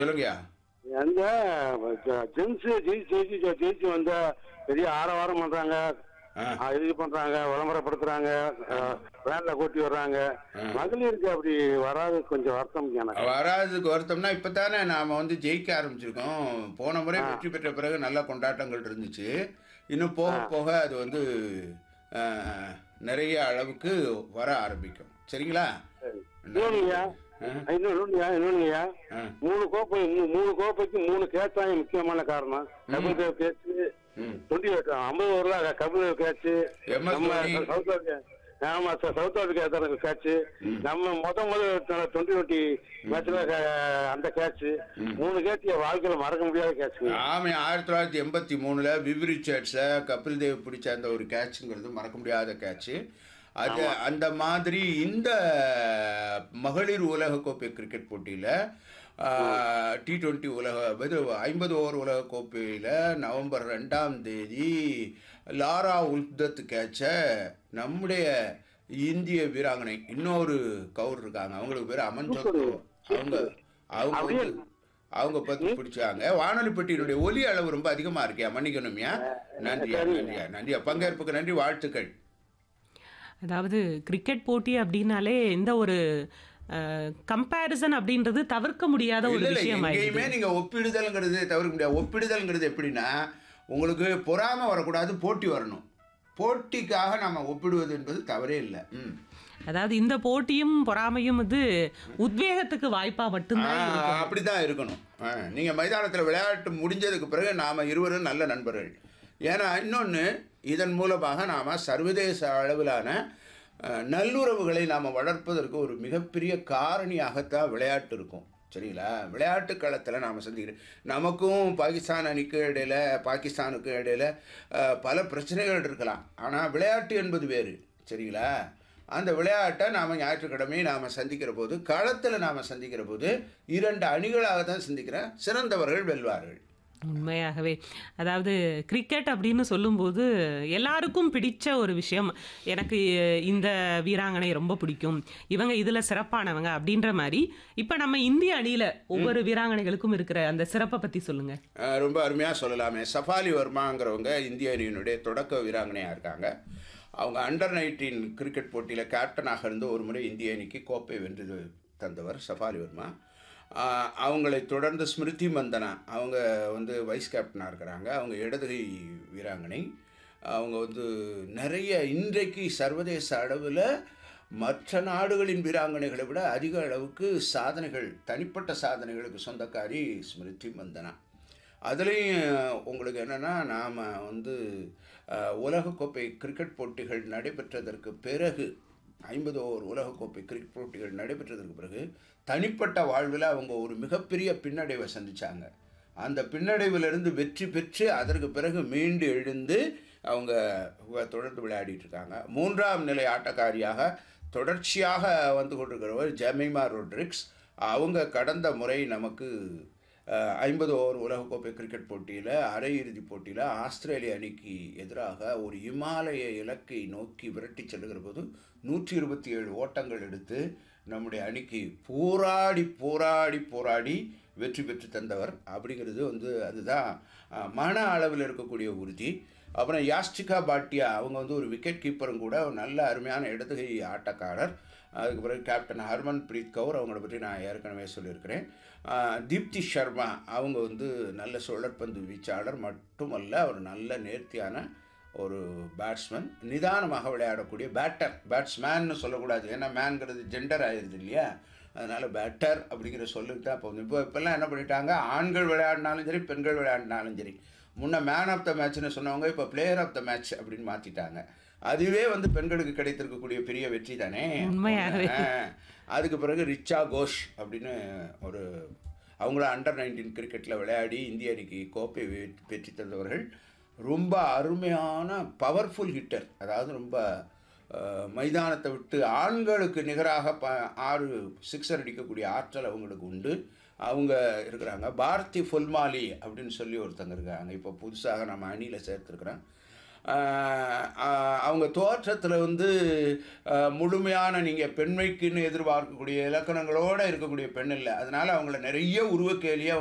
சொல்லுங்கய்யா எந்த ஜென்ஸ் ஜெயிச்சு ஜெயிச்சு ஜெயிச்சு வந்த பெரிய ஆரவாரம் பண்றாங்க ஆ. ஆ, இது பண்றாங்க விளம்பரப்படுத்துறாங்க வேன்ல கூட்டி வர்றாங்க மகளிருக்கு அப்படி வராது கொஞ்சம் வருத்தம் எனக்கு வராததுக்கு வருத்தம்னா இப்பதானே நாம வந்து ஜெயிக்க ஆரம்பிச்சிருக்கோம் போன முறை வெற்றி பெற்ற பிறகு நல்ல கொண்டாட்டங்கள் இருந்துச்சு இன்னும் போக போக அது வந்து அஹ், நிறைய அளவுக்கு வர ஆரம்பிக்கும் சரிங்களா இன்னொன்னுங்கய்யா இன்னொன்னுங்கய்யா இன்னொன்னுங்கய்யா ஆ. மூணு கோப்பை மூ- மூணு கோப்பைக்கு மூணு கேட்ச் தான் முக்கியமான காரணம் Kapil Dev catch twenty eight ஐம்பது ஓவர்ல கபில் தேவ் கேட்ச் MS நம்ம தோனி. சவுத் ஆப்பிரிக்கா ஆமா சார் சவுத் ஆப்பிரிக்கா கேட்ச் நம்ம முத முத டுவெண்ட்டி டுவெண்ட்டி மேட்ச்ல அந்த கேட்ச் மூணு கேட்ச் என் வாழ்க்கையில மறக்க முடியாத கேட்சுங்க ஆமாம் ஆயிரத்தி தொள்ளாயிரத்தி எண்பத்தி மூணில் விவ் ரிச்சர்ட்ஸை கபில் தேவ் பிடிச்ச அந்த ஒரு கேட்சுங்கிறது மறக்க முடியாத கேட்சு அது அந்த மாதிரி இந்த மகளிர் உலகக்கோப்பை கிரிக்கெட் போட்டியில் டி டுவெண்ட்டி உலக இது ஐம்பது ஓவர் உலகக்கோப்பையில் நவம்பர் ரெண்டாம் தேதி லாரா உல்தத் கேட்சை நம்முடைய இந்திய வீராங்கனை இன்னொரு கவுர் இருக்காங்க அவங்களுக்கு பேர் அமன் சக்கோ அவங்க அவங்க வந்து அவங்க பத்தி பிடிச்சாங்க வானொலி பெட்டியினுடைய ஒலி அளவு ரொம்ப அதிகமா இருக்கியா மன்னிக்கணும்யா நன்றியா நன்றியா நன்றியா பங்கேற்புக்கு நன்றி வாழ்த்துக்கள் அதாவது கிரிக்கெட் போட்டி அப்படின்னாலே இந்த ஒரு கம்பேரிசன் அப்படின்றது தவிர்க்க முடியாத ஒரு இல்ல இல்ல விஷயம் எங்கேயுமே நீங்க ஒப்பிடுதல்ங்கிறது தவிர்க்க முடியாது ஒப்பிடுதல்ங்கிறது எப்படின்னா உங்களுக்கு பொறாம வரக்கூடாது போட்டி வரணும் போட்டிக்காக நாம ஒப்பிடுவது என்பது தவறே இல்லை ம் அதாவது இந்த போட்டியும் பொறாமையும் வந்து உத்வேகத்துக்கு வாய்ப்பா மட்டும்தான் ஆ, இருக்கும். அப்படிதான் இருக்கணும் ஆ, நீங்க மைதானத்தில் விளையாட்டு முடிஞ்சதுக்கு பிறகு நாம இருவரும் நல்ல நண்பர்கள் ஏன்னா இன்னொன்று இதன் மூலமாக நாம சர்வதேச அளவிலான ஆ, நல்லுறவுகளை நாம் வளர்ப்பதற்கு ஒரு மிகப்பெரிய காரணியாகத்தான் விளையாட்டு இருக்கும் சரிங்களா விளையாட்டு களத்தில் நாம் சந்திக்கிறோம் நமக்கும் பாகிஸ்தான் அணிக்கு இடையில பாகிஸ்தானுக்கு இடையில ஆ, பல பிரச்சனைகள் இருக்கலாம் ஆனால் விளையாட்டு என்பது வேறு சரிங்களா அந்த விளையாட்டை நாம் ஞாயிற்றுக்கிழமை நாம் சந்திக்கிற போது களத்தில் நாம் சந்திக்கிற போது இரண்டு அணிகளாக தான் சந்திக்கிறேன் சிறந்தவர்கள் வெல்வார்கள் உண்மையாகவே அதாவது கிரிக்கெட் அப்படின்னு சொல்லும்போது எல்லாருக்கும் பிடிச்ச ஒரு விஷயம் எனக்கு இந்த வீராங்கனை ரொம்ப பிடிக்கும் இவங்க இதில் சிறப்பானவங்க அப்படின்ற மாதிரி இப்போ நம்ம இந்திய அணியில் ஒவ்வொரு வீராங்கனைகளுக்கும் இருக்கிற அந்த சிறப்பை பற்றி சொல்லுங்க அஹ் ரொம்ப அருமையாக சொல்லலாமே சஃபாலி வர்மாங்கிறவங்க இந்திய அணியினுடைய தொடக்க வீராங்கனையாக இருக்காங்க அவங்க அண்டர் நைன்டீன் கிரிக்கெட் போட்டியில் கேப்டனாக இருந்து ஒரு முறை இந்திய அணிக்கு கோப்பை வென்று தந்தவர் சஃபாலி வர்மா ஆஹ் அவங்களை தொடர்ந்து ஸ்மிருதி மந்தனா அவங்க வந்து வைஸ் கேப்டனாக இருக்கிறாங்க அவங்க இடதுகை வீராங்கனை அவங்க வந்து நிறைய இன்றைக்கு சர்வதேச அளவில் மற்ற நாடுகளின் வீராங்கனைகளை விட அதிக அளவுக்கு சாதனைகள் தனிப்பட்ட சாதனைகளுக்கு சொந்தக்காரி ஸ்மிருதி மந்தனா அதுலேயும் உங்களுக்கு என்னென்னா நாம் வந்து அஹ், உலகக்கோப்பை கிரிக்கெட் போட்டிகள் நடைபெற்றதற்கு பிறகு ஐம்பது ஓவர் உலகக்கோப்பை கிரிக்கெட் போட்டிகள் நடைபெற்றதற்கு பிறகு தனிப்பட்ட வாழ்வில் அவங்க ஒரு மிகப்பெரிய பின்னடைவை சந்திச்சாங்க அந்த பின்னடைவிலிருந்து வெற்றி பெற்று அதற்கு பிறகு மீண்டு எழுந்து அவங்க தொடர்ந்து விளையாடிட்டு இருக்காங்க மூன்றாம் நிலை ஆட்டக்காரியாக தொடர்ச்சியாக வந்து கொண்டிருக்கிறவர் ஜெமைமா ரோட்ரிக்ஸ் அவங்க கடந்த முறை நமக்கு ஐம்பது ஓவர் உலகக்கோப்பை கிரிக்கெட் போட்டியில் அரையிறுதிப் போட்டியில் ஆஸ்திரேலிய அணிக்கு எதிராக ஒரு இமாலய இலக்கை நோக்கி விரட்டி செல்லுகிற போது நூற்றி இருபத்தி ஏழு ஓட்டங்கள் எடுத்து நம்முடைய அணிக்கு போராடி போராடி போராடி வெற்றி பெற்று தந்தவர் அப்படிங்கிறது வந்து அதுதான் அஹ், மன அளவில் இருக்கக்கூடிய உறுதி அப்புறம் யாஸ்டிகா பாட்டியா அவங்க வந்து ஒரு விக்கெட் கீப்பரும் கூட ஒரு நல்ல அருமையான இடதுகை ஆட்டக்காரர் அதுக்கு பிறகு கேப்டன் ஹர்மன் பிரீத் கவுர் அவங்கள பற்றி நான் ஏற்கனவே சொல்லியிருக்கிறேன் ஆஹ் தீப்தி சர்மா அவங்க வந்து நல்ல சுழற்பந்து வீச்சாளர் மட்டுமல்ல ஒரு நல்ல நேர்த்தியான ஒரு பேட்ஸ்மேன் நிதானமாக விளையாடக்கூடிய பேட்டர் பேட்ஸ்மேன்னு சொல்லக்கூடாது ஏன்னா மேன்கிறது ஜெண்டர் ஆயிடுது இல்லையா அதனால் பேட்டர் அப்படிங்கிற சொல்லுக்கு தான் இப்போ வந்து இப்போ இப்போல்லாம் என்ன பண்ணிட்டாங்க ஆண்கள் விளையாடினாலும் சரி பெண்கள் விளையாடினாலும் சரி முன்ன மேன் ஆஃப் த மேட்ச்னு சொன்னவங்க இப்போ பிளேயர் ஆஃப் த மேட்ச் அப்படின்னு மாற்றிட்டாங்க அதுவே வந்து பெண்களுக்கு கிடைத்திருக்கக்கூடிய பெரிய வெற்றி தானே உண்மையாகவே. ஆஹ், அதுக்கு பிறகு ரிச்சா கோஷ் அப்படின்னு ஒரு அவங்கள அண்டர் நைன்டீன் கிரிக்கெட்டில் விளையாடி இந்திய அணிக்கு கோப்பை வெ- பெற்று தந்தவர்கள் ரொம்ப அருமையான பவர்ஃபுல் ஹிட்டர் அதாவது ரொம்ப அஹ், மைதானத்தை விட்டு ஆண்களுக்கு நிகராக ப ஆறு சிக்ஸர் அடிக்கக்கூடிய ஆற்றல் அவங்களுக்கு உண்டு அவங்க இருக்கிறாங்க பாரதி ஃபுல்மாலி அப்படின்னு சொல்லி ஒருத்தங்க இருக்காங்க இப்போ புதுசாக நம்ம அணியில் சேர்த்துருக்குறோம் ஆஹ், ஆஹ், அவங்க தோற்றத்தில் வந்து ஆஹ், முழுமையான நீங்கள் பெண்மைக்குன்னு எதிர்பார்க்கக்கூடிய இலக்கணங்களோடு இருக்கக்கூடிய பெண் இல்லை அதனால் அவங்கள நிறைய உருவக்கேலியாக